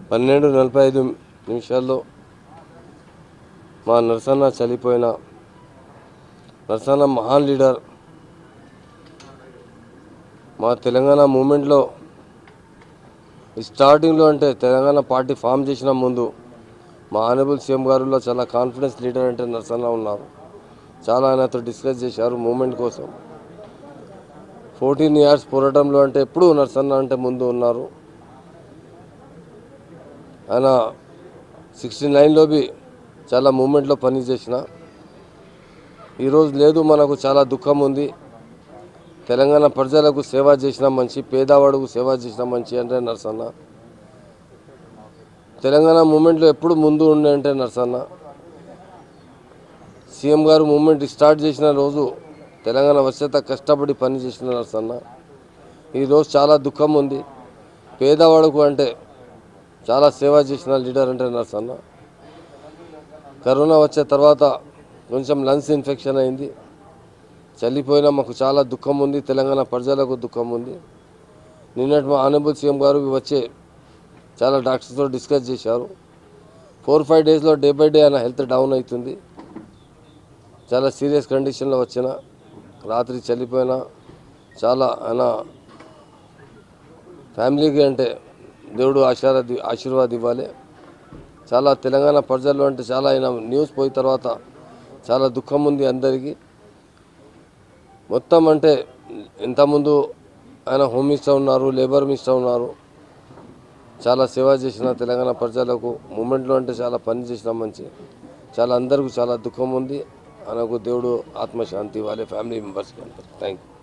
పన్నెండు నలభై ఐదు నిమిషాల్లో మా నరసన్న చనిపోయిన నరసన్న మహాన్ లీడర్ మా తెలంగాణ మూమెంట్లో స్టార్టింగ్లో అంటే తెలంగాణ పార్టీ ఫామ్ చేసిన ముందు మా ఆనబుల్ సీఎం గారిలో చాలా కాన్ఫిడెన్స్ లీడర్ అంటే నరసన్న ఉన్నారు చాలా ఆయనతో డిస్కస్ చేశారు మూమెంట్ కోసం ఫోర్టీన్ ఇయర్స్ పోరాటంలో అంటే ఎప్పుడు నరసన్న అంటే ముందు ఉన్నారు ఆయన సిక్స్టీ నైన్లో బి చాలా మూమెంట్లో పనిచేసిన ఈరోజు లేదు మనకు చాలా దుఃఖం ఉంది తెలంగాణ ప్రజలకు సేవ చేసిన మంచి పేదవాడుకు సేవ చేసిన మంచి అంటే నరసన్న తెలంగాణ మూమెంట్లో ఎప్పుడు ముందు ఉండే అంటే నరసన్న సీఎం గారు మూమెంట్ స్టార్ట్ చేసిన రోజు తెలంగాణ వచ్చేత కష్టపడి పని చేసిన నరసన్న ఈరోజు చాలా దుఃఖం ఉంది పేదవాడుకు అంటే చాలా సేవ చేసిన లీడర్ అంటే నరసన్న కరోనా వచ్చే తర్వాత కొంచెం లంగ్స్ ఇన్ఫెక్షన్ అయింది చల్లిపోయినా మాకు చాలా దుఃఖం ఉంది తెలంగాణ ప్రజలకు దుఃఖం ఉంది నిన్నటి మా ఆనబుల్ సీఎం గారు వచ్చే చాలా డాక్టర్స్తో డిస్కస్ చేశారు ఫోర్ ఫైవ్ డేస్లో డే బై డే ఆయన హెల్త్ డౌన్ అవుతుంది చాలా సీరియస్ కండిషన్లో వచ్చిన రాత్రి చల్లిపోయినా చాలా ఆయన ఫ్యామిలీకి అంటే దేవుడు ఆశీర్వాద ఆశీర్వాద ఇవ్వాలి చాలా తెలంగాణ ప్రజల్లో అంటే చాలా ఆయన న్యూస్ పోయిన తర్వాత చాలా దుఃఖం ఉంది అందరికీ మొత్తం అంటే ఇంతకుముందు ఆయన హోమ్ మినిస్టర్ ఉన్నారు లేబర్ మినిస్టర్ ఉన్నారు చాలా సేవ చేసిన తెలంగాణ ప్రజలకు మూమెంట్లో అంటే చాలా పని చేసిన మంచి చాలా అందరికీ చాలా దుఃఖం ఉంది ఆయనకు దేవుడు ఆత్మశాంతి వాళ్ళ ఫ్యామిలీ మెంబర్స్కి అందరు థ్యాంక్ యూ